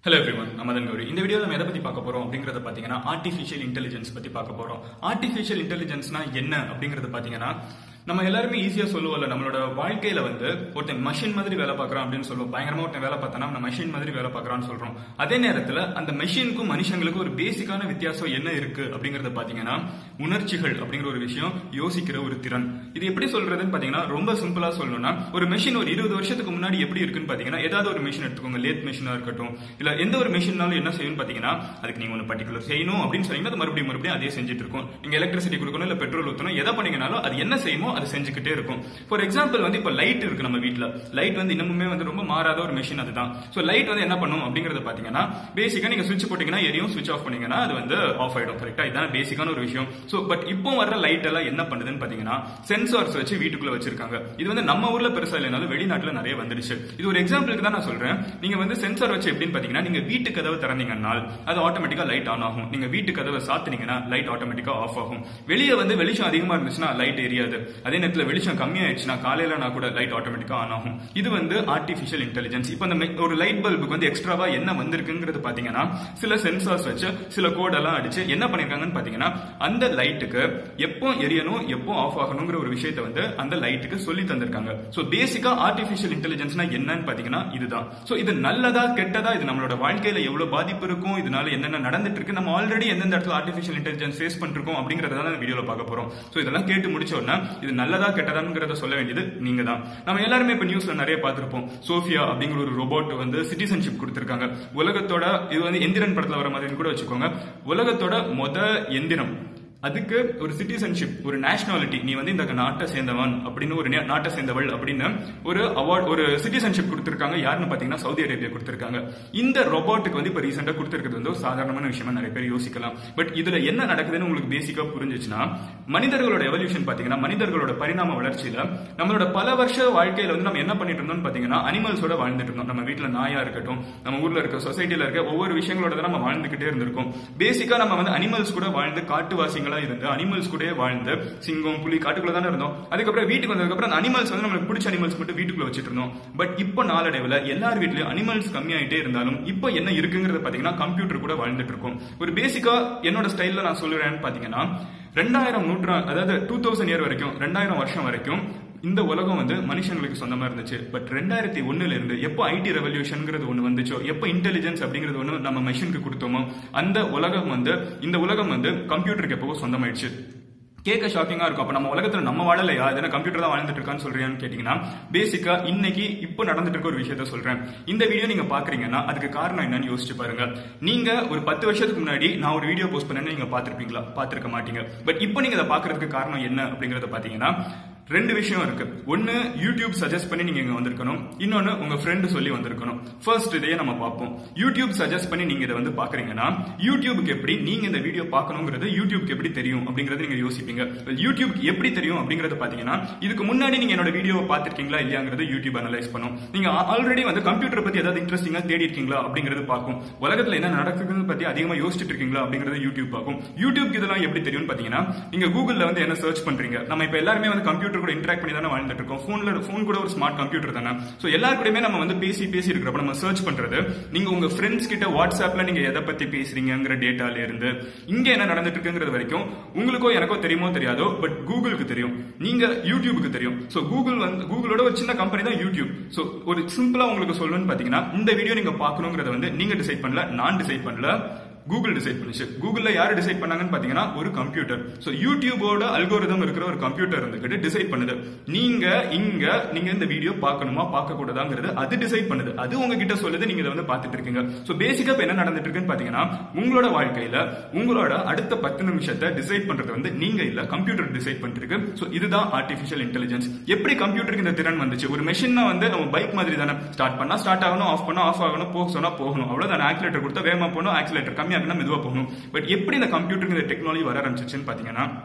hello everyone அமதன் Gowri இந்த வீடியோவில் நம்ம எதை பத்தி பார்க்க போறோம் அப்படிங்கறத பாத்தீங்கன்னா ஆர்டிஃபிஷியல் இன்டெலிஜென்ஸ் பத்தி பார்க்க போறோம் ஆர்டிஃபிஷியல் இன்டெலிஜென்ஸ்னா என்ன அப்படிங்கறத பாத்தீங்கன்னா நம்ம எல்லாருமே ஈஸியா சொல்லுவோம்ல நம்மளோட வாழ்க்கையில வந்து ஒருத்தன் மஷின் மாதிரி வேலை பார்க்கறான் அப்படின்னு சொல்லுவோம் பயங்கரமா ஒருத்தன் வேலை பார்த்தானா நம்ம மஷின் மாதிரி வேலை பார்க்கறான்னு சொல்றோம் அதே நேரத்துல அந்த மெஷினுக்கும் மனுஷங்களுக்கும் ஒரு பேசிக்கான வித்தியாசம் என்ன இருக்கு அப்படிங்கறத பாத்தீங்கன்னா உணர்ச்சிகள் அப்படிங்கிற ஒரு விஷயம் யோசிக்கிற ஒரு திறன் இது எப்படி சொல்றதுன்னு பாத்தீங்கன்னா ரொம்ப சிம்பிளா சொல்லணும்னா ஒரு மெஷின் ஒரு இருபது வருஷத்துக்கு முன்னாடி எப்படி இருக்குன்னு பாத்தீங்கன்னா ஏதாவது ஒரு மிஷின் எடுத்துக்கோங்க லேத் மிஷினா இருக்கட்டும் இல்ல எந்த ஒரு மிஷின்னாலும் என்ன செய்யும் பாத்தீங்கன்னா அதுக்கு நீங்க ஒன்று பர்டிகுலர் செய்யணும் அப்படின்னு சொன்னீங்கன்னா அது மறுபடியும் மறுபடியும் அதே செஞ்சுட்டு இருக்கும் நீங்க எலக்ட்ரிசிட்டி கொடுக்கணும் இல்ல பெட்ரோல் ஊற்றணும் எதை பண்ணீங்கனாலும் அது என்ன செய்யுமோ அது செஞ்சுக்கிட்டே இருக்கும் ஃபார் எக்ஸாம்பிள் வந்து இப்போ லைட் இருக்கு நம்ம வீட்ல லைட் வந்து இன்னமுமே வந்து ரொம்ப மாறாத ஒரு மிஷின் அதுதான் ஸோ லைட் வந்து என்ன பண்ணும் அப்படிங்கறத பாத்தீங்கன்னா பேசிக்கா நீங்க சுவிட்ச் போட்டீங்கன்னா எரியும் சுவிட்ச் ஆஃப் பண்ணீங்கன்னா அது வந்து ஆஃப் ஆயிடும் கரெக்டா இதான் பேசிக்கான ஒரு விஷயம் ஸோ பட் இப்போ வர்ற லைட் எல்லாம் என்ன பண்ணுதுன்னு பாத்தீங்கன்னா சென்சார்ஸ் வச்சு வீட்டுக்குள்ள வச்சிருக்காங்க இது வந்து நம்ம ஊர்ல பெருசா இல்லைனாலும் வெளிநாட்டுல நிறைய வந்துடுச்சு இது ஒரு எக்ஸாம்பிளுக்கு தான் நான் சொல்றேன் நீங்க வந்து சென்சார் வச்சு எப்படின்னு பாத்தீங்கன்னா நீங்க வீட்டு கதவை திறந்தீங்கன்னா அது ஆட்டோமேட்டிக்கா லைட் ஆன் ஆகும் நீங்க வீட்டு கதவை சாத்துனீங்கன்னா லைட் ஆட்டோமேட்டிக்கா ஆஃப் ஆகும் வெளியே வந்து வெளிச்சம் அதிகமா இருந்துச்சுன்னா லைட் எரியாது அதே நேரத்தில் வெளிச்சம் கம்மியாயிடுச்சுன்னா காலையில நான் கூட லைட் ஆட்டோமேட்டிக்கா ஆன் ஆகும் இது வந்து ஆர்டிஃபிஷியல் இன்டெலிஜென்ஸ் இப்போ அந்த me- ஒரு லைட் பல்புக்கு வந்து எக்ஸ்ட்ராவா என்ன வந்திருக்குங்கிறது பாத்தீங்கன்னா சில சென்சார்ஸ் வச்சு சில கோட் எல்லாம் அடிச்சு என்ன பண்ணிருக்காங்கன்னு பாத்தீங்கன்னா அந்த லைட்டுக்கு எப்போ எரியணும் எப்போ ஆஃப் ஆகணுங்கிற ஒரு விஷயத்தை வந்து அந்த லைட்டுக்கு சொல்லி தந்திருக்காங்க சோ பேசிக்கா ஆர்டிஃபிஷியல் இன்டெலிஜென்ஸ்னா என்னன்னு பாத்தீங்கன்னா இதுதான் சோ இது நல்லதா கெட்டதா இது நம்மளோட வாழ்க்கையில எவ்வளவு பாதிப்பு இருக்கும் இதனால என்னென்ன நடந்துட்டு இருக்கு நம்ம ஆல்ரெடி எந்தெந்த இடத்துல ஆர்டிஃபிஷியல் இன்டெலிஜென்ஸ் ஃபேஸ் பண்ணிருக்கோம் அப்படிங்கறத தான் வீடியோல பார்க்க போறோம் சோ இதெல்லாம் கேட்டு முடிச்ச உடனே இது நல்லதா கெட்டதாங்கிறத சொல்ல வேண்டியது நீங்க தான் நம்ம எல்லாருமே இப்ப நியூஸ்ல நிறைய பார்த்திருப்போம் சோஃபியா அப்படிங்கிற ஒரு ரோபோட் வந்து சிட்டிசன்ஷிப் கொடுத்திருக்காங்க உலகத்தோட இது வந்து எந்திரன் படத்துல வர மாதிரி கூட வச்சுக்கோங்க உலகத்தோட மொத எந்திரம் அதுக்கு ஒரு சிட்டிசன்ஷிப் ஒரு நேஷனாலிட்டி நீ வந்து இந்த நாட்டை சேர்ந்தவன் அப்படின்னு ஒரு நே- நாட்டை சேர்ந்தவள் அப்படின்னு ஒரு அவார்ட் ஒரு சிட்டிசன்ஷிப் கொடுத்திருக்காங்க யாருன்னு பாத்தீங்கன்னா சவுதி அரேபியா கொடுத்திருக்காங்க இந்த ரோபோட்டுக்கு வந்து இப்ப ரீசெண்டா கொடுத்திருக்கிறது வந்து ஒரு சாதாரணமான விஷயமா நிறைய பேர் யோசிக்கலாம் பட் இதுல என்ன நடக்குதுன்னு உங்களுக்கு பேசிக்கா புரிஞ்சுச்சுன்னா மனிதர்களோட எவல்யூஷன் பாத்தீங்கன்னா மனிதர்களோட பரிணாம வளர்ச்சியில நம்மளோட பல வருஷ வாழ்க்கையில வந்து நம்ம என்ன பண்ணிட்டு இருந்தோம்னு பாத்தீங்கன்னா அனிமல்ஸோட வாழ்ந்துட்டு இருந்தோம் நம்ம வீட்ல நாயா இருக்கட்டும் நம்ம ஊர்ல இருக்க சொசைட்டில இருக்க ஒவ்வொரு விஷயங்களோட தான் நம்ம வாழ்ந்துகிட்டே இருந்திருக்கோம் பேசிக்கா நம்ம வந்து அனிமல்ஸ் கூட வாழ்ந்து காட்டுவாசிகளா இருந்து அனிமல்ஸ் கூட வாழ்ந்து சிங்கம் புலி காட்டுக்குள்ள தானே இருந்தோம் அதுக்கப்புறம் வீட்டுக்கு வந்ததுக்கு அப்புறம் அந்த அனிமல்ஸ் வந்து நம்மளுக்கு பிடிச்ச அனிமல்ஸ் மட்டும் வீட்டுக்குள்ள வச்சிட்டு இருந்தோம் பட் இப்போ நாளடைவுல எல்லார் வீட்லயும் அனிமல்ஸ் கம்மியாயிட்டே இருந்தாலும் இப்போ என்ன இருக்குங்கிறத பாத்தீங்கன்னா கம்ப்யூட்டர் கூட வாழ்ந்துட்டு இருக்கும் ஒரு பேசிக்கா என்னோட ஸ்டைல்ல நான் சொல்லுறேன்னு பாத்தீங்கன்னா ரெண்டாயிரம் நூற்றா அதாவது டூ தௌசண்ட் இயர் வரைக்கும் ரெண்டாயிரம் வருஷம் வரைக்கும் இந்த உலகம் வந்து மனுஷங்களுக்கு சொந்தமா இருந்துச்சு பட் ரெண்டாயிரத்தி ஒண்ணுல இருந்து எப்போ ஐடி ரெவல்யூஷன்ங்கிறது ஒண்ணு வந்துச்சோ எப்போ இன்டெலிஜென்ஸ் அப்படிங்கிறது ஒண்ணு நம்ம மெஷினுக்கு கொடுத்தோமோ அந்த உலகம் வந்து இந்த உலகம் வந்து கம்ப்யூட்டருக்கு எப்போ சொந்தமாயிடுச்சு கேட்க ஷாக்கிங்கா இருக்கும் அப்ப நம்ம உலகத்துல நம்ம வாழலையா எதனா கம்ப்யூட்டர் தான் வாழ்ந்துட்டு இருக்கான்னு சொல்றியான்னு கேட்டீங்கன்னா பேசிக்கா இன்னைக்கு இப்போ நடந்துட்டு இருக்க ஒரு விஷயத்த சொல்றேன் இந்த வீடியோ நீங்க பாக்குறீங்கன்னா அதுக்கு காரணம் என்னன்னு யோசிச்சு பாருங்க நீங்க ஒரு பத்து வருஷத்துக்கு முன்னாடி நான் ஒரு வீடியோ போஸ்ட் பண்ணேன்னு நீங்க பாத்திருப்பீங்களா பாத்திருக்க மாட்டீங்க பட் இப்போ நீங்க அதை பாக்குறதுக்கு காரணம் என்ன அப்படிங்கறத பாத்தீங்கன்னா ரெண்டு விஷயம் இருக்கு ஒன்னு யூடியூப் சஜஸ்ட் பண்ணி நீங்க இங்க வந்திருக்கணும் இன்னொன்னு உங்க ஃப்ரெண்டு சொல்லி வந்திருக்கணும் ஃபர்ஸ்ட் இதையே நம்ம பார்ப்போம் யூடியூப் சஜஸ்ட் பண்ணி நீங்க இதை வந்து பாக்குறீங்கன்னா யூடியூபுக்கு எப்படி நீங்க இந்த வீடியோ பார்க்கணுங்கிறது யூடியூப்க்கு எப்படி தெரியும் அப்படிங்கறது நீங்க யோசிப்பீங்க யூடியூப் எப்படி தெரியும் அப்படிங்கறது பாத்தீங்கன்னா இதுக்கு முன்னாடி நீங்க என்னோட வீடியோ பார்த்திருக்கீங்களா இல்லையாங்கிறது யூடியூப் அனலைஸ் பண்ணும் நீங்க ஆல்ரெடி வந்து கம்ப்யூட்டர் பத்தி ஏதாவது இன்ட்ரெஸ்டிங்கா தேடி இருக்கீங்களா அப்படிங்கறது பார்க்கும் உலகத்துல என்ன நடக்குதுன்னு பத்தி அதிகமா யோசிச்சுட்டு இருக்கீங்களா அப்படிங்கறது யூடியூப் பார்க்கும் யூடியூப்க்கு இதெல்லாம் எப்படி தெரியும்னு பாத்தீங்கன்னா நீங்க கூகுள்ல வந்து என்ன சர்ச் பண்றீங்க நம்ம இப்ப எல்லாருமே வந்து கம்ப்யூட்டர் கூட இன்டராக்ட் பண்ணி தானே வாழ்ந்துட்டு இருக்கோம் போன்ல போன் கூட ஒரு ஸ்மார்ட் கம்ப்யூட்டர் தானே சோ எல்லாரு கூடயுமே நம்ம வந்து பேசி பேசி இருக்கிறப்ப நம்ம சர்ச் பண்றது நீங்க உங்க ஃப்ரெண்ட்ஸ் கிட்ட வாட்ஸ்அப்ல நீங்க எதை பத்தி பேசுறீங்கிற டேட்டால இருந்து இங்க என்ன நடந்துட்டு இருக்குங்கிறது வரைக்கும் உங்களுக்கோ எனக்கோ தெரியுமோ தெரியாதோ பட் கூகுளுக்கு தெரியும் நீங்க யூடியூபுக்கு தெரியும் சோ கூகுள் வந்து கூகுளோட ஒரு சின்ன கம்பெனி தான் யூடியூப் சோ ஒரு சிம்பிளா உங்களுக்கு சொல்லணும்னு பாத்தீங்கன்னா இந்த வீடியோ நீங்க பார்க்கணுங்கிறத வந்து நீங்க டிசைட் பண்ணல நான் டிசைட் பண்ணல கூகுள் டிசைட் பண்ணுச்சு கூகுள்ல யாரு டிசைட் பண்ணாங்கன்னு பாத்தீங்கன்னா ஒரு கம்ப்யூட்டர் சோ யூடியூபோட அல்கோரிதம் இருக்கிற ஒரு கம்ப்யூட்டர் இருந்துகிட்டு டிசைட் பண்ணுது நீங்க இங்க நீங்க இந்த வீடியோ பார்க்கணுமா பார்க்க கூடாதாங்கிறது அது டிசைட் பண்ணுது அது உங்ககிட்ட சொல்லுது நீங்க இதை வந்து பார்த்துட்டு இருக்கீங்க சோ பேசிக்கா இப்ப என்ன நடந்துட்டு இருக்குன்னு பாத்தீங்கன்னா உங்களோட வாழ்க்கையில உங்களோட அடுத்த பத்து நிமிஷத்தை டிசைட் பண்றது வந்து நீங்க இல்ல கம்ப்யூட்டர் டிசைட் பண்ணிட்டு இருக்கு சோ இதுதான் ஆர்டிபிஷியல் இன்டெலிஜென்ஸ் எப்படி கம்ப்யூட்டருக்கு இந்த திறன் வந்துச்சு ஒரு மெஷின்னா வந்து நம்ம பைக் மாதிரி தானே ஸ்டார்ட் பண்ணா ஸ்டார்ட் ஆகணும் ஆஃப் பண்ணா ஆஃப் ஆகணும் போக சொன்னா போகணும் அவ்வளவுதான் ஆக்சிலேட்டர் கொடுத்தா வேகமா போகணும் ஆக்சிலேட்டர் கம்மியாகணும் மெதுவா போகணும் பட் எப்படி இந்த கம்ப்யூட்டருக்கு இந்த டெக்னாலஜி வர ஆரம்பிச்சிச்சுன்னு பாத்தீங்கன்னா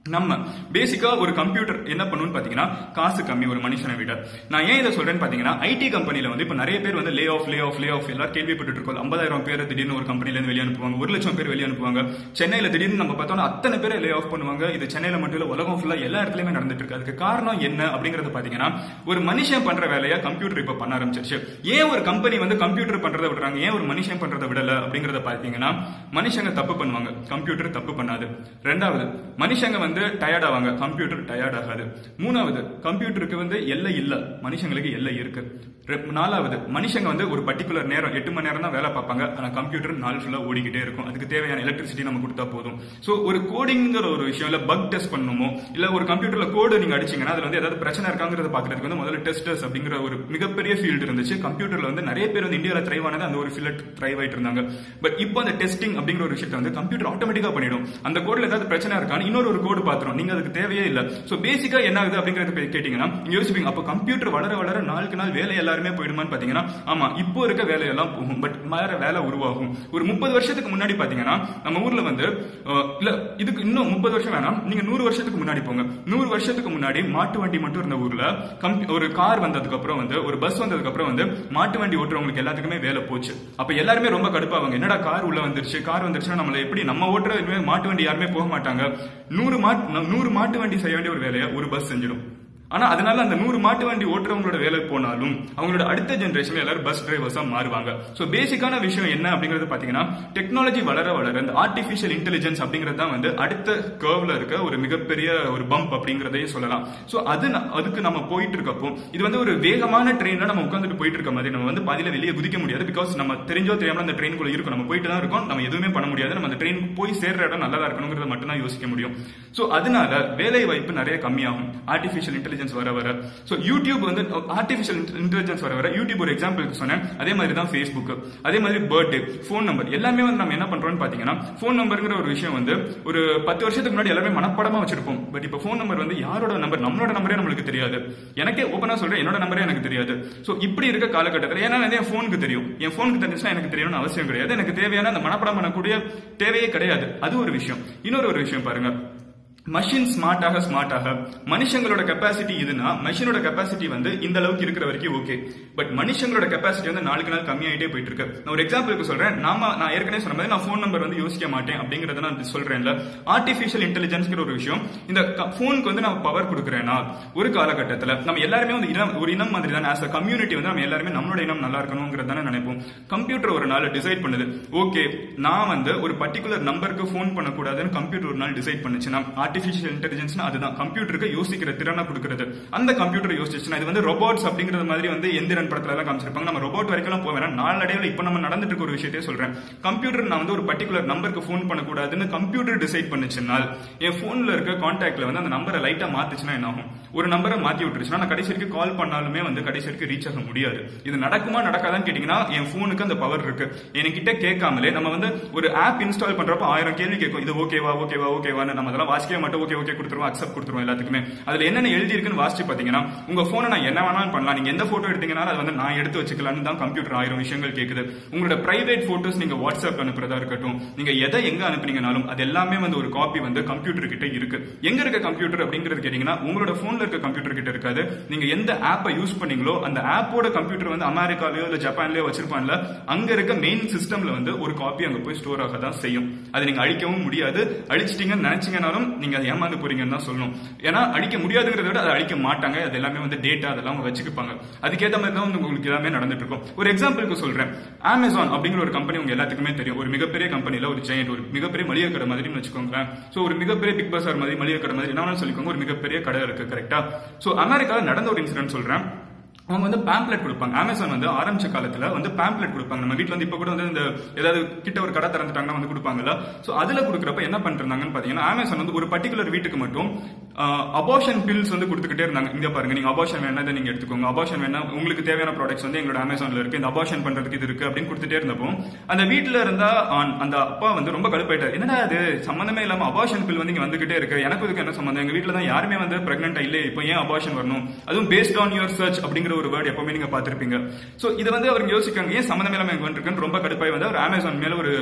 நம்ம பேசிக்கா ஒரு கம்ப்யூட்டர் என்ன பண்ணுன்னு பாத்தீங்கன்னா காசு கம்மி ஒரு மனுஷனை விட நான் ஏன் இதை சொல்றேன்னு பாத்தீங்கன்னா ஐடி கம்பெனில வந்து இப்ப நிறைய பேர் வந்து lay off lay off lay off எல்லாரும் கேள்விப்பட்டு இருக்கோம் ஐம்பதாயிரம் பேர் திடீர்னு ஒரு கம்பெனில இருந்து வெளியே அனுப்புவாங்க ஒரு லட்சம் பேர் வெளியே அனுப்புவாங்க சென்னையில திடீர்னு நம்ம பார்த்தோம்னா அத்தனை பேரை லே ஆஃப் பண்ணுவாங்க இது சென்னையில மட்டும் இல்ல உலகம் ஃபுல்லா எல்லா இடத்துலயுமே நடந்துட்டு இருக்கு அதுக்கு காரணம் என்ன அப்படிங்கறது பாத்தீங்கன்னா ஒரு மனுஷன் பண்ற வேலையை கம்ப்யூட்டர் இப்ப பண்ண ஆரம்பிச்சிருச்சு ஏன் ஒரு கம்பெனி வந்து கம்ப்யூட்டர் பண்றதை விடுறாங்க ஏன் ஒரு மனுஷன் பண்றதை விடல அப்படிங்கறத பாத்தீங்கன்னா மனுஷங்க தப்பு பண்ணுவாங்க கம்ப்யூட்டர் தப்பு பண்ணாது ரெண்டாவது மனுஷங்க வந்து டயர்ட் ஆவாங்க கம்ப்யூட்டர் டயர்ட் ஆகாது மூணாவது கம்ப்யூட்டருக்கு வந்து எல்லை இல்ல மனுஷங்களுக்கு எல்லை இருக்கு ரெ- நாலாவது மனுஷங்க வந்து ஒரு பர்டிகுலர் நேரம் எட்டு மணி நேரம் தான் வேலை பார்ப்பாங்க ஆனா கம்ப்யூட்டர் நாள் ஃபுல்லா ஓடிக்கிட்டே இருக்கும் அதுக்கு தேவையான எலக்ட்ரிசிட்டி நம்ம கொடுத்தா போதும் சோ ஒரு கோடிங்கிற ஒரு விஷயம் இல்ல பக் டெஸ்ட் பண்ணணுமோ இல்ல ஒரு கம்ப்யூட்டர்ல கோடு நீங்க அடிச்சீங்கன்னா அதுல வந்து ஏதாவது பிரச்சனை இருக்காங்கிறத பாக்குறதுக்கு வந்து முதல்ல டெஸ்டர்ஸ் அப்படிங்கிற ஒரு மிகப்பெரிய ஃபீல்டு இருந்துச்சு கம்ப்யூட்டர்ல வந்து நிறைய பேர் வந்து இந்தியாவில் த்ரைவ் ஆனது அந்த ஒரு ஃபீல்ட் த்ரைவ் ஆயிட்டு இருந்தாங்க பட் இப்போ அந்த டெஸ்டிங் அப்படிங்கிற ஒரு விஷயத்தை வந்து கம்ப்யூட்டர் ஆட்டோமேட்டிக்கா பண்ணிடும் அந்த கோட்ல ஏதாவது பிரச்சனை இருக்கான்னு இன்னொரு ஒரு கோடு பாத்துரும் நீங்க அதுக்கு தேவையே இல்ல சோ பேசிக்கா என்ன ஆகுது அப்படிங்கறது பே- கேட்டீங்கன்னா நீங்க யோசிப்பீங்க அப்ப கம்ப்யூட்டர் வளர வளர நாளுக்கு நாள் வேலை எல்லாருமே போயிடுமான்னு பாத்தீங்கன்னா ஆமா இப்போ இருக்க வேலையெல்லாம் போகும் பட் வேற வேலை உருவாகும் ஒரு முப்பது வருஷத்துக்கு முன்னாடி பாத்தீங்கன்னா நம்ம ஊர்ல வந்து அஹ், இல்ல இதுக்கு இன்னும் முப்பது வருஷம் வேணாம் நீங்க நூறு வருஷத்துக்கு முன்னாடி போங்க நூறு வருஷத்துக்கு முன்னாடி மாட்டு வண்டி மட்டும் இருந்த ஊர்ல கம்பி- ஒரு கார் வந்ததுக்கு அப்புறம் வந்து ஒரு பஸ் வந்ததுக்கு அப்புறம் வந்து மாட்டு வண்டி ஓட்டுறவங்களுக்கு எல்லாத்துக்குமே வேலை போச்சு அப்ப எல்லாருமே ரொம்ப கடுப்பாவாங்க என்னடா கார் உள்ள வந்துருச்சு கார் வந்துருச்சுன்னா நம்மள எப்படி நம்ம ஓட்டுற இனிமே மாட்டு வண்டி யாருமே போக மாட்டாங்க நூறு மாட்டு நூறு மாட்டு வண்டி செய்ய வேண்டிய ஒரு வேலையை ஒரு பஸ் செஞ்சிடும் ஆனா அதனால அந்த நூறு மாட்டு வண்டி ஓட்டுறவங்களோட வேலை போனாலும் அவங்களோட அடுத்த ஜெனரேஷன்ல எல்லாரும் பஸ் டிரைவர்ஸா மாறுவாங்க சோ பேசிக்கான விஷயம் என்ன அப்படிங்கறது பாத்தீங்கன்னா டெக்னாலஜி வளர வளர இந்த ஆர்டிபிஷியல் இன்டெலிஜென்ஸ் அப்படிங்கிறது தான் வந்து அடுத்த கர்வ்ல இருக்க ஒரு மிகப்பெரிய ஒரு பம்ப் அப்படிங்கறதையே சொல்லலாம் சோ அது ந- அதுக்கு நம்ம போயிட்டு இருக்கப்போ இது வந்து ஒரு வேகமான ட்ரெயின்ல நம்ம உட்காந்துட்டு போயிட்டு இருக்க மாதிரி நம்ம வந்து பாதியில வெளியே குதிக்க முடியாது பிகாஸ் நம்ம தெரிஞ்சோ தெரியாம அந்த ட்ரெயினுக்குள்ள இருக்கும் நம்ம போயிட்டு தான் இருக்கோம் நம்ம எதுவுமே பண்ண முடியாது நம்ம அந்த ட்ரெயின் போய் சேர்ற இடம் நல்லதா இருக்கணுங்கிறத மட்டும் தான் யோசிக்க முடியும் சோ அதனால வேலை வாய்ப்பு நிறைய கம்மியாகும் ஆர்டிபிஷியல் இன்டெலிஜென்ஸ் வர வர சோ யூடியூப் வந்து ஆர்டிபிஷியல் இன்டெலிஜென்ஸ் வர வர யூடியூப் ஒரு எக்ஸாம்பிளுக்கு சொன்னேன் அதே மாதிரி தான் ஃபேஸ்புக் அதே மாதிரி பர்த்டே ஃபோன் நம்பர் எல்லாமே வந்து நம்ம என்ன பண்றோம்னு பாத்தீங்கன்னா ஃபோன் நம்பர்ங்கிற ஒரு விஷயம் வந்து ஒரு பத்து வருஷத்துக்கு முன்னாடி எல்லாமே மனப்படமா வச்சிருப்போம் பட் இப்போ ஃபோன் நம்பர் வந்து யாரோட நம்பர் நம்மளோட நம்பரே நம்மளுக்கு தெரியாது எனக்கே ஓப்பனா சொல்றேன் என்னோட நம்பரே எனக்கு தெரியாது சோ இப்படி இருக்க காலகட்டத்தில் ஏன்னா வந்து என் ஃபோனுக்கு தெரியும் என் ஃபோனுக்கு தெரிஞ்சுச்சுன்னா எனக்கு தெரியணும்னு அவசியம் கிடையாது எனக்கு தேவையான அந்த மனப்படம் பண்ணக்கூடிய தேவையே கிடையாது அது ஒரு விஷயம் இன்னொரு ஒரு விஷயம் பாருங்க மஷின் ஸ்மார்ட்டாக ஸ்மார்ட்டாக மனுஷங்களோட கெப்பாசிட்டி இதுனா மஷினோட கெப்பாசிட்டி வந்து இந்த அளவுக்கு இருக்கிற வரைக்கும் ஓகே பட் மனுஷங்களோட கெப்பாசிட்டி வந்து நாளுக்கு நாள் கம்மியாயிட்டே போயிட்டு இருக்கு நான் ஒரு எக்ஸாம்பிளுக்கு சொல்றேன் நாம நான் ஏற்கனவே சொன்ன மாதிரி நான் ஃபோன் நம்பர் வந்து யோசிக்க மாட்டேன் அப்படிங்கறத நான் சொல்றேன்ல ஆர்டிபிஷியல் இன்டெலிஜென்ஸ்ங்கிற ஒரு விஷயம் இந்த ஃபோனுக்கு வந்து நான் பவர் கொடுக்குறேன்னா ஒரு காலகட்டத்தில் நம்ம எல்லாருமே வந்து இனம் ஒரு இனம் மாதிரி தான் ஆஸ் அ கம்யூனிட்டி வந்து நம்ம எல்லாருமே நம்மளோட இனம் நல்லா இருக்கணுங்கிறது தானே நினைப்போம் கம்ப்யூட்டர் ஒரு நாள் டிசைட் பண்ணுது ஓகே நான் வந்து ஒரு பர்டிகுலர் நம்பருக்கு ஃபோன் பண்ணக்கூடாதுன்னு கம்ப்யூட்டர் ஒரு நாள் டிசைட் பண்ணுச்சுன்னா ஆர்டிஃபிஷியல் இன்டெலிஜென்ஸ்னா அதுதான் கம்ப்யூட்டருக்கு யோசிக்கிற திறனை கொடுக்கிறது அந்த கம்ப்யூட்டர் யோசிச்சுன்னா இது வந்து ரோபோட்ஸ் அப்படிங்கிறது மாதிரி வந்து எந்திரன் படத்துல எல்லாம் காமிச்சிருப்பாங்க நம்ம ரோபோட் வரைக்கும் போக வேணாம் நாளடைவில் இப்போ நம்ம நடந்துட்டு இருக்க ஒரு விஷயத்தையே சொல்றேன் கம்ப்யூட்டர் நான் வந்து ஒரு பர்டிகுலர் நம்பருக்கு ஃபோன் பண்ணக்கூடாதுன்னு கம்ப்யூட்டர் டிசைட் பண்ணுச்சுனால் என் போன்ல இருக்க கான்டாக்ட்ல வந்து அந்த நம்பரை லைட்டா மாத்துச்சுன்னா என்ன ஆகும் ஒரு நம்பரை மாத்தி விட்டுருச்சுன்னா நான் கடைசி வரைக்கும் கால் பண்ணாலுமே வந்து கடைசி வரைக்கும் ரீச் ஆக முடியாது இது நடக்குமா நடக்காதான்னு கேட்டீங்கன்னா என் போனுக்கு அந்த பவர் இருக்கு என்கிட்ட கேட்காமலே நம்ம வந்து ஒரு ஆப் இன்ஸ்டால் பண்றப்ப ஆயிரம் கேள்வி கேட்கும் இது ஓகேவா ஓகேவா ஓகேவான்னு நம்ம அதெல்லாம் வாசிக்கவே மாட்டோம் ஓகே ஓகே கொடுத்துருவோம் அக்செப்ட் கொடுத்துருவோம் எல்லாத்துக்குமே அதுல என்னென்ன எழுதி இருக்குன்னு வாசிச்சு பாத்தீங்கன்னா உங்க போனை நான் என்ன வேணாலும் பண்ணலாம் நீங்க எந்த போட்டோ எடுத்தீங்கனாலும் அது வந்து நான் எடுத்து வச்சுக்கலாம்னு தான் கம்ப்யூட்டர் ஆயிரம் விஷயங்கள் கேக்குது உங்களோட பிரைவேட் போட்டோஸ் நீங்க வாட்ஸ்அப் அனுப்புறதா இருக்கட்டும் நீங்க எதை எங்க அனுப்புனீங்கனாலும் அது எல்லாமே வந்து ஒரு காப்பி வந்து கம்ப்யூட்டர் கிட்ட இருக்கு எங்க இருக்க கம்ப்யூட்டர் அப்படிங்கிறது கேட்டீங்கன்னா உங்களோட போன்ல இருக்க கம்ப்யூட்டர் கிட்ட இருக்காது நீங்க எந்த ஆப்பை யூஸ் பண்ணீங்களோ அந்த ஆப்போட கம்ப்யூட்டர் வந்து அமெரிக்காலயோ இல்ல ஜப்பான்லயோ வச்சிருப்பான்ல அங்க இருக்க மெயின் சிஸ்டம்ல வந்து ஒரு காப்பி அங்க போய் ஸ்டோர் ஆக தான் செய்யும் அதை நீங்க அழிக்கவும் முடியாது அழிச்சிட்டீங்கன்னு நினைச்சீங்கனாலும் நீங்க அதை ஏமாந்து போறீங்கன்னு தான் சொல்லணும் ஏன்னா அழிக்க முடியாதுங்கிறத விட அதை அழிக்க மாட்டாங்க அது எல்லாமே வந்து டேட்டா அதெல்லாம் அவங்க வச்சுக்குப்பாங்க அதுக்கேற்ற மாதிரி தான் வந்து உங்களுக்கு எல்லாமே நடந்துட்டு இருக்கும் ஒரு எக்ஸாம்பிளுக்கு சொல்றேன் அமேசான் அப்படிங்கிற ஒரு கம்பெனி உங்க எல்லாத்துக்குமே தெரியும் ஒரு மிகப்பெரிய கம்பெனில ஒரு ஜெயண்ட் ஒரு மிகப்பெரிய மளிகை கடை மாதிரின்னு வச்சுக்கோங்களேன் சோ ஒரு மிகப்பெரிய பிக் பஸார் மாதிரி மளிகை கடை மாதிரி என்ன சொல்லிக்கோங்க ஒரு மிகப்பெரிய கடை இருக்கு கரெக்டா சோ அமெரிக்கால நடந்த ஒரு இன்சிடென்ட் சொல்றேன் அவங்க வந்து பேம்ப்ளெட் கொடுப்பாங்க அமேசான் வந்து ஆரம்பிச்ச காலத்துல வந்து பேம்ப்ளெட் கொடுப்பாங்க நம்ம வீட்ல வந்து இப்ப கூட வந்து இந்த ஏதாவது கிட்ட ஒரு கடை திறந்துட்டாங்கன்னா வந்து கொடுப்பாங்கல்ல சோ அதுல கொடுக்குறப்ப என்ன பண்ணிருந்தாங்கன்னு பாத்தீங்கன்னா அமேசான் வந்து ஒரு பர்டிகுலர் வீட்டுக்கு மட்டும் அபார்ஷன் பில்ஸ் வந்து கொடுத்துக்கிட்டே இருந்தாங்க இங்க பாருங்க நீங்க அபார்ஷன் வேணா இதை நீங்க எடுத்துக்கோங்க அபார்ஷன் வேணா உங்களுக்கு தேவையான ப்ராடக்ட்ஸ் வந்து எங்களோட அமேசான்ல இருக்கு இந்த அபார்ஷன் பண்றதுக்கு இது இருக்கு அப்படின்னு கொடுத்துட்டே இருந்தப்போ அந்த வீட்டுல இருந்தா ஆண், அந்த அப்பா வந்து ரொம்ப கடுப்பாயிட்டார் என்னடா அது சம்பந்தமே இல்லாம அபார்ஷன் பில் வந்து இங்க வந்துகிட்டே இருக்கு எனக்கு இதுக்கு என்ன சம்பந்தம் எங்க வீட்டுல தான் யாருமே வந்து பிரெக்னென்ட் இல்ல இப்போ ஏன் அபார்ஷன் வரணும் அதுவும் பேஸ்ட் ஆன் யுவர் சர்ச் அப்படிங்கிற ஒரு வேர்ட் எப்பவுமே நீங்க பாத்திருப்பீங்க சோ இது வந்து அவர் யோசிக்காங்க ஏன் சம்பந்தமே இல்லாம இங்க வந்துருக்குன்னு ரொம்ப கடுப்பாய் வந்து அவர் அமேசான் மேல ஒரு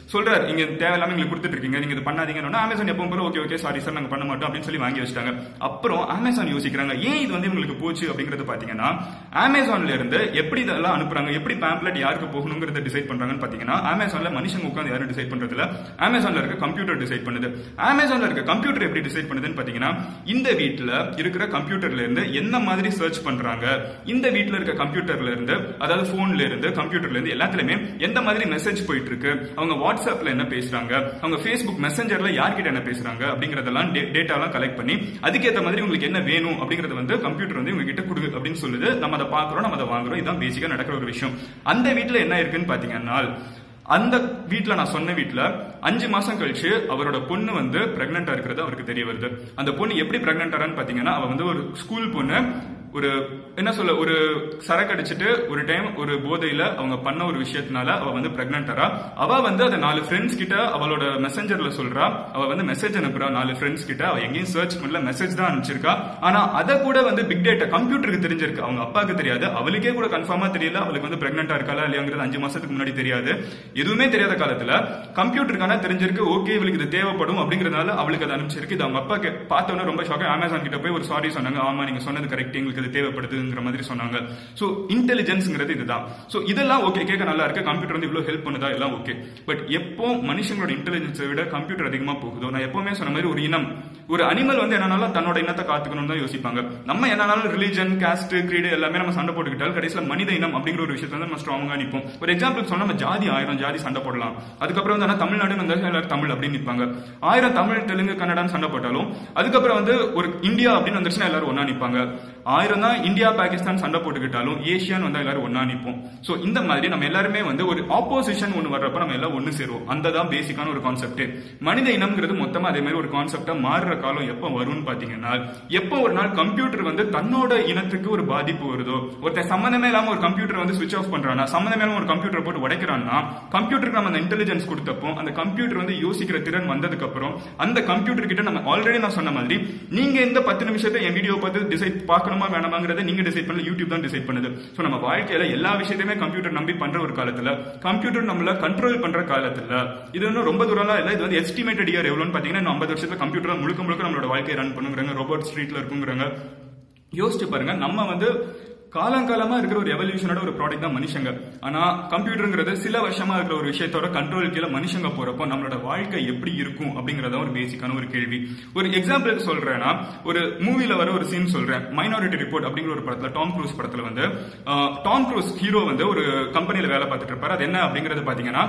சொல்றாரு இங்க தேவையில்லாம எங்களுக்கு கொடுத்துட்டு இருக்கீங்க நீங்க இது பண்ணாதீங்கன்னா அமேசான் எப்பவும் போல ஓகே ஓகே சாரி சார் நாங்க பண்ண மாட்டோம் அப்படின்னு சொல்லி வாங்கி வச்சிட்டாங்க அப்புறம் அமேசான் யோசிக்கிறாங்க ஏன் இது வந்து இவங்களுக்கு போச்சு அப்படிங்கறது பாத்தீங்கன்னா அமேசான்ல இருந்து எப்படி இதெல்லாம் அனுப்புறாங்க எப்படி பேம்ப்ளெட் யாருக்கு போகணுங்கிறத டிசைட் பண்றாங்கன்னு பாத்தீங்கன்னா அமேசான்ல மனுஷங்க உட்காந்து யாரும் டிசைட் பண்றது இல்ல அமேசான்ல இருக்க கம்ப்யூட்டர் டிசைட் பண்ணுது அமேசான்ல இருக்க கம்ப்யூட்டர் எப்படி டிசைட் பண்ணுதுன்னு பாத்தீங்கன்னா இந்த வீட்ல இருக்கிற கம்ப்யூட்டர்ல இருந்து என்ன மாதிரி சர்ச் பண்றாங்க இந்த வீட்ல இருக்க கம்ப்யூட்டர்ல இருந்து அதாவது போன்ல இருந்து கம்ப்யூட்டர்ல இருந்து எல்லாத்துலயுமே எந்த மாதிரி மெசேஜ் போயிட்டு இருக்கு அவங்க வாட்ஸ்அப்ல என்ன பேசுறாங்க அவங்க ஃபேஸ்புக் மெசஞ்சர்ல யார்கிட்ட என்ன பேசுறாங்க அப்படிங்கறதெல்லாம் டேட்டாலாம் கலெக்ட் பண்ணி அதுக்கேற்ற மாதிரி உங்களுக்கு என்ன வேணும் அப்படிங்கறது வந்து கம்ப்யூட்டர் வந்து உங்ககிட்ட கொடு அப்படின்னு சொல்லுது நம்ம அதை பாக்குறோம் நம்ம அதை வாங்குறோம் இதுதான் பேசிக்கா நடக்கிற ஒரு விஷயம் அந்த வீட்ல என்ன இருக்குன்னு பாத்தீங்கன்னா அந்த வீட்ல நான் சொன்ன வீட்ல அஞ்சு மாசம் கழிச்சு அவரோட பொண்ணு வந்து பிரெக்னெண்டா இருக்கிறது அவருக்கு தெரிய வருது அந்த பொண்ணு எப்படி பிரெக்னெண்டான்னு பாத்தீங்கன்னா அவ வந்து ஒரு ஸ்கூல் பொண்ணு ஒரு என்ன சொல்ல ஒரு சரக்கு அடிச்சுட்டு ஒரு டைம் ஒரு போதையில அவங்க பண்ண ஒரு விஷயத்தினால அவ வந்து பிரெக்னெண்டரா அவ வந்து அதை நாலு ஃப்ரெண்ட்ஸ் கிட்ட அவளோட மெசஞ்சர்ல சொல்றா அவ வந்து மெசேஜ் அனுப்புறா நாலு ஃப்ரெண்ட்ஸ் கிட்ட அவ எங்கேயும் சர்ச் பண்ணல மெசேஜ் தான் அனுப்பிச்சிருக்கா ஆனா அதை கூட வந்து பிக் டேட்டா கம்ப்யூட்டருக்கு தெரிஞ்சிருக்கு அவங்க அப்பாவுக்கு தெரியாது அவளுக்கே கூட கன்ஃபார்மா தெரியல அவளுக்கு வந்து பிரெக்னெண்டா இருக்காளா இல்லையாங்கிறது அஞ்சு மாசத்துக்கு முன்னாடி தெரியாது எதுவுமே தெரியாத காலத்துல கம்ப்யூட்டருக்கான தெரிஞ்சிருக்கு ஓகே இவளுக்கு இது தேவைப்படும் அப்படிங்கறதுனால அவளுக்கு அது அனுப்பிச்சிருக்கு இது அவங்க அப்பா பார்த்தோன்னே ரொம்ப ஷாக்கா அமேசான் கிட்ட போய் ஒரு சாரி சொன்னாங்க ஆமா நீங்க சொன்னது கரெக்ட் எங்களுக்கு இது தேவைப்படுதுங்கிற மாதிரி சொன்னாங்க சோ இன்டெலிஜென்ஸ்ங்கிறது இதுதான் சோ இதெல்லாம் ஓகே கேட்க நல்லா இருக்கு கம்ப்யூட்டர் வந்து இவ்வளவு ஹெல்ப் பண்ணுதா எல்லாம் ஓகே பட் எப்போ மனுஷங்களோட இன்டெலிஜென்ஸை விட கம்ப்யூட்டர் அதிகமா போகுதோ நான் எப்பவுமே சொன்ன மாதிரி ஒரு இனம் ஒரு அனிமல் வந்து என்னன்னாலும் தன்னோட இனத்தை காத்துக்கணும் தான் யோசிப்பாங்க நம்ம என்னன்னாலும் ரிலிஜன் காஸ்ட் கிரீடு எல்லாமே நம்ம சண்டை போட்டுக்கிட்டால் கடைசியில் மனித இனம் அப்படிங்கிற ஒரு விஷயத்தை வந்து நம்ம ஸ்ட்ராங்கா நிற்போம் ஒரு எக்ஸாம்பிள் சொன்னா நம்ம ஜாதி ஆயிரம் ஜாதி சண்டை போடலாம் அதுக்கப்புறம் வந்து ஆனா தமிழ்நாடு வந்து எல்லாரும் தமிழ் அப்படின்னு நிற்பாங்க ஆயிரம் தமிழ் தெலுங்கு கன்னடான்னு சண்டை போட்டாலும் அதுக்கப்புறம் வந்து ஒரு இந்தியா அப்படின்னு வந்துருச்சுன்னா எல்லாரும் ஒன்னா நிற்பாங்க ஆயிரம் தான் இந்தியா பாகிஸ்தான் சண்டை போட்டுக்கிட்டாலும் ஏஷியான்னு வந்தா எல்லாரும் ஒன்னா நிற்போம் சோ இந்த மாதிரி நம்ம எல்லாருமே வந்து ஒரு ஆப்போசிஷன் ஒன்று வர்றப்ப நம்ம எல்லாம் ஒன்னு சேருவோம் அந்த தான் பேசிக்கான ஒரு கான்செப்ட் மனித இனம்ங்கிறது மொத்தமா அதே மாதிரி ஒரு கான்செப்டா மாறுற காலம் எப்போ வரும்னு பாத்தீங்கன்னா எப்போ ஒரு நாள் கம்ப்யூட்டர் வந்து தன்னோட இனத்துக்கு ஒரு பாதிப்பு வருதோ ஒருத்தன் சம்மந்தமே இல்லாம ஒரு கம்ப்யூட்டர் வந்து சுவிச் ஆஃப் பண்றானா சம்மந்தமே இல்லாம ஒரு கம்ப்யூட்டர் போட்டு உடைக்கிறான்னா கம்ப்யூட்டருக்கு நம்ம அந்த இன்டெலிஜென்ஸ் கொடுத்தப்போ அந்த கம்ப்யூட்டர் வந்து யோசிக்கிற திறன் வந்ததுக்கு அப்புறம் அந்த கம்ப்யூட்டர் கிட்ட நம்ம ஆல்ரெடி நான் சொன்ன மாதிரி நீங்க இந்த பத்து நிமிஷத்தை என் வீடியோ பார்த்து டிசைட் பார்க்கணுமா வேணாமாங்கிறத நீங்க டிசைட் பண்ணல யூடியூப் தான் டிசைட் பண்ணுது சோ நம்ம வாழ்க்கையில எல்லா விஷயத்தையுமே கம்ப்யூட்டர் நம்பி பண்ற ஒரு காலத்துல கம்ப்யூட்டர் நம்மள கண்ட்ரோல் பண்ற காலத்துல இது இன்னும் ரொம்ப தூரம் இல்ல இது வந்து எஸ்டிமேட்டட் இயர் எவ்வளவுன்னு பாத்தீங்கன்னா இன்னும் ஐம்பது வருஷத்துல கம்ப்யூட்டர் முழுக்க முழுக்க நம்மளோட வாழ்க்கையை ரன் பண்ணுங்கிறாங்க ரோபோட் ஸ்ட்ரீட்ல இருக்குங்கிறாங்க யோசிச்சு பாருங்க நம்ம வந்து காலங்காலமா இருக்கிற ஒரு எவல்யூஷனோட ஒரு ப்ராடக்ட் தான் மனுஷங்க ஆனா கம்ப்யூட்டருங்கிறது சில வருஷமா இருக்கிற ஒரு விஷயத்தோட கண்ட்ரோல் கீழே மனுஷங்க போறப்போ நம்மளோட வாழ்க்கை எப்படி இருக்கும் அப்படிங்கறத ஒரு பேசிக்கான ஒரு கேள்வி ஒரு எக்ஸாம்பிளுக்கு சொல்றேன்னா ஒரு மூவில வர ஒரு சீன் சொல்றேன் மைனாரிட்டி ரிப்போர்ட் அப்படிங்கிற ஒரு படத்துல டாம் க்ரூஸ் படத்துல வந்து டாம் க்ரூஸ் ஹீரோ வந்து ஒரு கம்பெனில வேலை பார்த்துட்டு இருப்பாரு அது என்ன அப்படிங்கறது பாத்தீங்கன்னா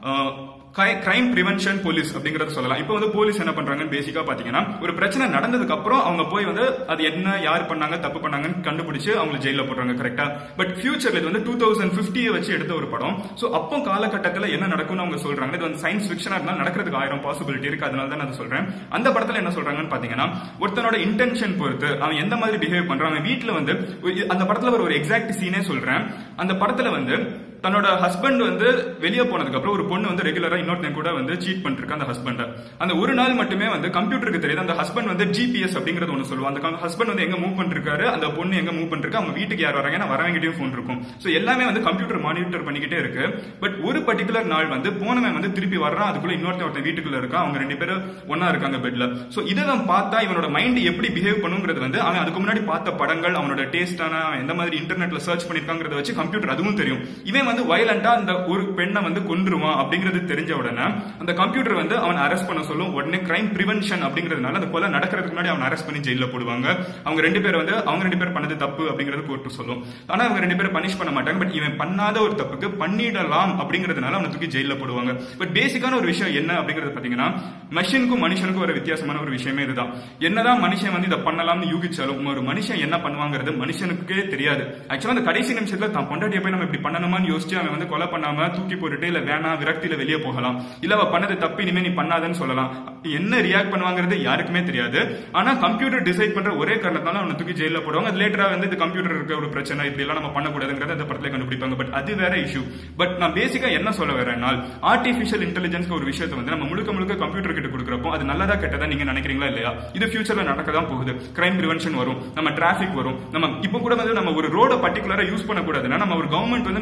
கிரைம் பிரிவென்ஷன் போலீஸ் அப்படிங்கறத சொல்லலாம் இப்போ வந்து போலீஸ் என்ன பண்றாங்கன்னு பேசிக்கா பாத்தீங்கன்னா ஒரு பிரச்சனை நடந்ததுக்கு அப்புறம் அவங்க போய் வந்து அது என்ன யார் பண்ணாங்க தப்பு பண்ணாங்கன்னு கண்டுபிடிச்சு அவங்க ஜெயில போடுறாங்க கரெக்டா பட் ஃபியூச்சர்ல இது வந்து டூ தௌசண்ட் பிப்டியை வச்சு எடுத்த ஒரு படம் சோ அப்போ காலகட்டத்தில் என்ன நடக்கும்னு அவங்க சொல்றாங்க இது வந்து சயின்ஸ் ஃபிக்ஷனா இருந்தாலும் நடக்கிறதுக்கு ஆயிரம் பாசிபிலிட்டி இருக்கு அதனால தான் நான் சொல்றேன் அந்த படத்துல என்ன சொல்றாங்கன்னு பாத்தீங்கன்னா ஒருத்தனோட இன்டென்ஷன் பொறுத்து அவன் எந்த மாதிரி பிஹேவ் பண்றான் அவன் வீட்டுல வந்து அந்த படத்துல ஒரு எக்ஸாக்ட் சீனே சொல்றேன் அந்த படத்துல வந்து தன்னோட ஹஸ்பண்ட் வந்து வெளியே போனதுக்கு அப்புறம் ஒரு பொண்ணு வந்து ரெகுலரா இன்னொருத்தன் கூட வந்து சீட் பண்ணிருக்கு அந்த ஹஸ்பண்ட் அந்த ஒரு நாள் மட்டுமே வந்து கம்ப்யூட்டருக்கு தெரியுது அந்த ஹஸ்பண்ட் வந்து ஜிபிஎஸ் அப்படிங்கறது ஒன்று சொல்லுவாங்க அந்த ஹஸ்பண்ட் வந்து எங்க மூவ் பண்ணிருக்காரு அந்த பொண்ணு எங்க மூவ் பண்ணிருக்கு அவங்க வீட்டுக்கு யார் வராங்க வரவங்கிட்டயும் ஃபோன் இருக்கும் ஸோ எல்லாமே வந்து கம்ப்யூட்டர் மானிட்டர் பண்ணிக்கிட்டே இருக்கு பட் ஒரு பர்டிகுலர் நாள் வந்து போனவன் வந்து திருப்பி வர்றான் அதுக்குள்ள இன்னொருத்தன் ஒருத்தன் வீட்டுக்குள்ள இருக்கா அவங்க ரெண்டு பேரும் ஒன்னா இருக்காங்க பெட்ல ஸோ இதை பார்த்தா இவனோட மைண்ட் எப்படி பிஹேவ் பண்ணுங்கிறது வந்து அவன் அதுக்கு முன்னாடி பார்த்த படங்கள் அவனோட டேஸ்டான அவன் எந்த மாதிரி இன்டர்நெட்ல சர்ச் பண்ணிருக்காங்கிறத வச்சு கம்ப்யூட்டர் அதுவும் தெரியும் இவன் வந்து வயலண்டா அந்த ஒரு பெண்ணை வந்து கொன்றுவான் அப்படிங்கிறது தெரிஞ்ச உடனே அந்த கம்ப்யூட்டர் வந்து அவன் அரெஸ்ட் பண்ண சொல்லும் உடனே கிரைம் பிரிவென்ஷன் அப்படிங்கிறதுனால அந்த கொலை நடக்கிறதுக்கு முன்னாடி அவன் அரெஸ்ட் பண்ணி ஜெயில போடுவாங்க அவங்க ரெண்டு பேர் வந்து அவங்க ரெண்டு பேர் பண்ணது தப்பு அப்படிங்கறது கோர்ட்டு சொல்லும் ஆனா அவங்க ரெண்டு பேரும் பனிஷ் பண்ண மாட்டாங்க பட் இவன் பண்ணாத ஒரு தப்புக்கு பண்ணிடலாம் அப்படிங்கிறதுனால அவனை தூக்கி ஜெயில போடுவாங்க பட் பேசிக்கான ஒரு விஷயம் என்ன அப்படிங்கறது பாத்தீங்கன்னா மெஷினுக்கும் மனுஷனுக்கும் ஒரு வித்தியாசமான ஒரு விஷயமே இதுதான் என்னதான் மனுஷன் வந்து இதை பண்ணலாம்னு யூகிச்சாலும் ஒரு மனுஷன் என்ன பண்ணுவாங்கிறது மனுஷனுக்கே தெரியாது ஆக்சுவலா அந்த கடைசி நிமிஷத்துல தான் பொண்டாட்டியை போய் நம்ம இப்படி பண்ணணுமான்னு யோசிச்சு அவன் வந்து கொலை பண்ணாம தூக்கி போட்டுட்டு இல்ல வேணாம் விரக்தியில வெளியே போகலாம் இல்ல அவ பண்ணது தப்பு இனிமே நீ பண்ணாதன்னு சொல்லலாம் என்ன ரியாக்ட் பண்ணுவாங்கிறது யாருக்குமே தெரியாது ஆனா கம்ப்யூட்டர் டிசைட் பண்ற ஒரே காரணத்தால அவனை தூக்கி ஜெயில போடுவாங்க அது லேட்டரா வந்து இது கம்ப்யூட்டர் இருக்க ஒரு பிரச்சனை இப்படி எல்லாம் நம்ம பண்ணக்கூடாதுங்கிறத அந்த படத்துல கண்டுபிடிப்பாங்க பட் அது வேற இஷ்யூ பட் நான் பேசிக்கா என்ன சொல்ல வரேன்னா ஆர்டிபிஷியல் இன்டெலிஜென்ஸ் ஒரு விஷயத்தை வந்து நம்ம முழுக்க முழுக்க கம்ப்யூட்டர் கிட்ட கொடுக்குறப்போ அது நல்லதா கெட்டதா நீங்க நினைக்கிறீங்களா இல்லையா இது ஃபியூச்சர்ல நடக்க தான் போகுது கிரைம் பிரிவென்ஷன் வரும் நம்ம டிராபிக் வரும் நம்ம இப்போ கூட வந்து நம்ம ஒரு ரோட பர்டிகுலரா யூஸ் பண்ணக்கூடாதுன்னா நம்ம ஒரு கவர்மெண்ட் வந்து நம்ம ஒரு ரோட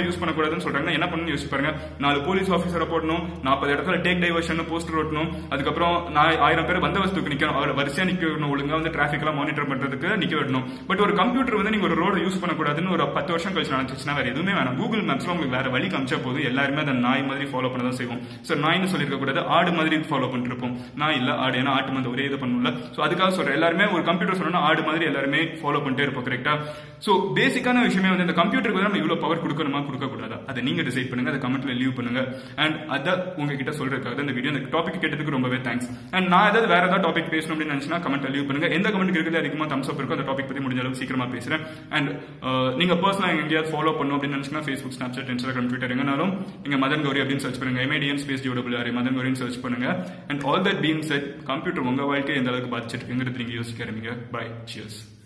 ரோட யூஸ் பண்ணக்கூடாதுன்னு சொல்றாங்கன்னா என்ன பண்ணணும்னு யோசிச்சு பாருங்க நாலு போலீஸ் ஆஃபீஸரை போடணும் நாற்பது இடத்துல டேக் டைவர்ஷன் போஸ்டர் ஓட்டணும் அதுக்கப்புறம் நான் ஆயிரம் பேர் பந்தவஸ்துக்கு நிக்கணும் அவர் வரிசையா நிக்க விடணும் ஒழுங்கா வந்து டிராபிக் எல்லாம் மானிட்டர் பண்றதுக்கு நிக்க விடணும் பட் ஒரு கம்ப்யூட்டர் வந்து நீங்க ஒரு ரோட யூஸ் பண்ணக்கூடாதுன்னு ஒரு பத்து வருஷம் கழிச்சு நினைச்சுன்னா வேற எதுவுமே வேணாம் கூகுள் மேப்ஸ்ல உங்களுக்கு வேற வழி காமிச்சா போதும் எல்லாருமே அதை நாய் மாதிரி ஃபாலோ பண்ண தான் செய்வோம் ஸோ நாய்னு சொல்லியிருக்க கூடாது ஆடு மாதிரி ஃபாலோ பண்ணிட்டு இருப்போம் நான் இல்ல ஆடு ஏன்னா ஆட்டு வந்து ஒரே இது பண்ணும்ல ஸோ அதுக்காக சொல்றேன் எல்லாருமே ஒரு கம்ப்யூட்டர் சொன்னா ஆடு மாதிரி எல்லாருமே ஃபாலோ பண்ணிட்டே இருப்போம் கரெக்டா ஸோ பேசிக்கான விஷயமே வந்து இந்த கம்ப்யூட்டருக்கு வந்து நம்ம இவ்வளவு பவர் கொடுக்கணுமா கொடுக்க கூடாதா அதை நீங்க டிசைட் பண்ணுங்க அதை கமெண்ட்ல லீவ் பண்ணுங்க அண்ட் அதை உங்ககிட்ட சொல்றதுக்காக தான் இந்த வீடியோ இந்த டாபிக் கேட்டதுக்கு ரொம்பவே தேங்க்ஸ் அண்ட் நான் ஏதாவது வேற ஏதாவது டாபிக் பேசணும் அப்படின்னு நினைச்சுன்னா கமெண்ட் லீவ் பண்ணுங்க எந்த கமெண்ட் இருக்கிறது அதிகமா தம்ஸ் அப் இருக்கோ அந்த டாபிக் பத்தி முடிஞ்ச அளவுக்கு சீக்கிரமா பேசுறேன் அண்ட் நீங்க பர்சனலா எங்கேயாவது ஃபாலோ பண்ணணும் அப்படின்னு நினைச்சுன்னா ஃபேஸ்புக் ஸ்னாப்சாட் இன்ஸ்டாகிராம் ட்விட்டர் எங்கனாலும் நீங்க மதன் கௌரி அப்படின்னு சர்ச் பண்ணுங்க M A D N space D U double R Madan கௌரின்னு சர்ச் பண்ணுங்க and all that being said computer உங்க வாழ்க்கை எந்த அளவுக்கு பாதிச்சிருக்குங்கிறது நீங்க யோசிக்க ஆரம்பிங்க பை சியர்ஸ்